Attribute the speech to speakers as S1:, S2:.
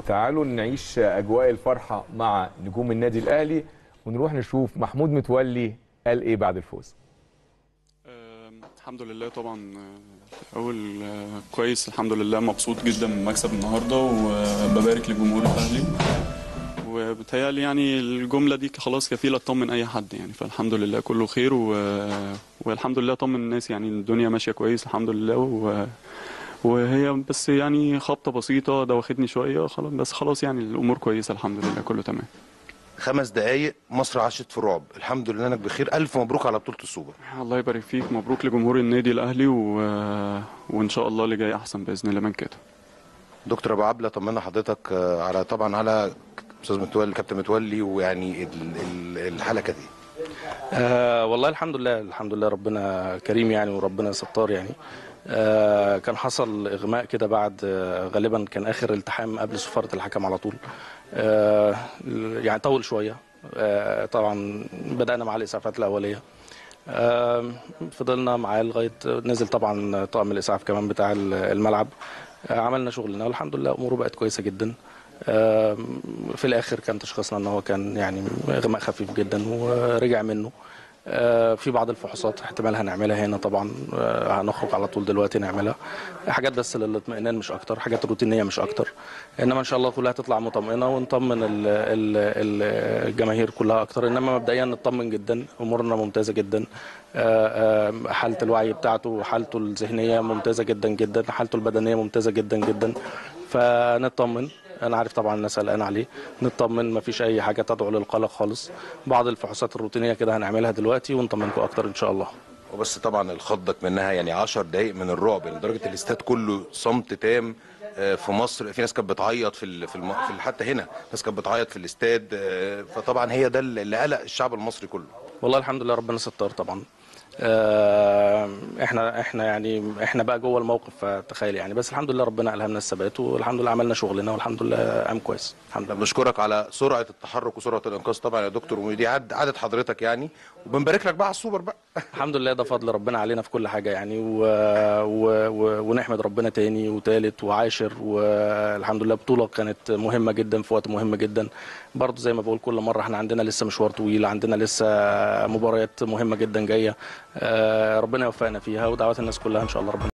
S1: تعالوا نعيش اجواء الفرحه مع نجوم النادي الاهلي ونروح نشوف محمود متولي قال ايه بعد الفوز
S2: آه، الحمد لله طبعا آه، اول آه، كويس الحمد لله مبسوط جدا من مكسب النهارده وببارك لجمهور الاهلي وبتهيألي يعني الجمله دي خلاص كفيله تطمن اي حد يعني فالحمد لله كله خير و... والحمد لله طمن الناس يعني الدنيا ماشيه كويس الحمد لله و... وهي بس يعني خبطه بسيطه دوختني شويه خلاص بس خلاص يعني الامور كويسه الحمد لله كله تمام
S3: خمس دقايق مصر عاشت في الرعب الحمد لله انك بخير الف مبروك على بطوله السوبر
S2: الله يبارك فيك مبروك لجمهور النادي الاهلي و... وان شاء الله اللي جاي احسن باذن الله من كده
S3: دكتور ابو عبله طمنا حضرتك آه، على طبعا على استاذ متولي كابتن متولي ويعني ال- ال- الحلقه دي
S4: آه والله الحمد لله الحمد لله ربنا كريم يعني وربنا ستار يعني آه كان حصل اغماء كده بعد آه غالبا كان اخر التحام قبل صفاره الحكم على طول آه يعني طول شويه آه طبعا بدانا مع الاسعافات الاوليه آه فضلنا معاه لغايه نزل طبعا طاقم الاسعاف كمان بتاع الملعب آه عملنا شغلنا والحمد لله اموره بقت كويسه جدا آه في الاخر كان تشخيصنا ان هو كان يعني اغماء خفيف جدا ورجع منه آه، في بعض الفحوصات احتمال هنعملها هنا طبعا آه، هنخرج على طول دلوقتي نعملها حاجات بس للاطمئنان مش اكتر حاجات روتينيه مش اكتر انما ان شاء الله كلها تطلع مطمئنه ونطمن ال- ال- ال- الجماهير كلها اكتر انما مبدئيا نطمن جدا امورنا ممتازه جدا آه، آه، حاله الوعي بتاعته وحالته الذهنيه ممتازه جدا جدا حالته البدنيه ممتازه جدا جدا فنطمن انا عارف طبعا الناس قلقانه عليه نطمن مفيش اي حاجه تدعو للقلق خالص بعض الفحوصات الروتينيه كده هنعملها دلوقتي ونطمنكم اكتر ان شاء الله
S3: وبس طبعا الخضك منها يعني 10 دقايق من الرعب لدرجه الاستاد كله صمت تام آه، في مصر في ناس كانت بتعيط في ال- في, الم... في ال- حتى هنا ناس كانت بتعيط في الاستاد آه، فطبعا هي ده اللي قلق الشعب المصري كله
S4: والله الحمد لله ربنا ستار طبعا آه، احنا احنا يعني احنا بقى جوه الموقف فتخيل يعني بس الحمد لله ربنا الهمنا الثبات والحمد لله عملنا شغلنا والحمد لله قام كويس الحمد لله
S3: بنشكرك على سرعه التحرك وسرعه الانقاذ طبعا يا دكتور ودي عد عدد حضرتك يعني وبنبارك لك بقى على السوبر بقى
S4: الحمد لله ده فضل ربنا علينا في كل حاجة يعني و... و... و... ونحمد ربنا تاني وتالت وعاشر والحمد لله بطولة كانت مهمة جدا في وقت مهم جدا برضه زي ما بقول كل مرة احنا عندنا لسه مشوار طويل عندنا لسه مباريات مهمة جدا جاية آه، ربنا يوفقنا فيها ودعوات الناس كلها ان شاء الله ربنا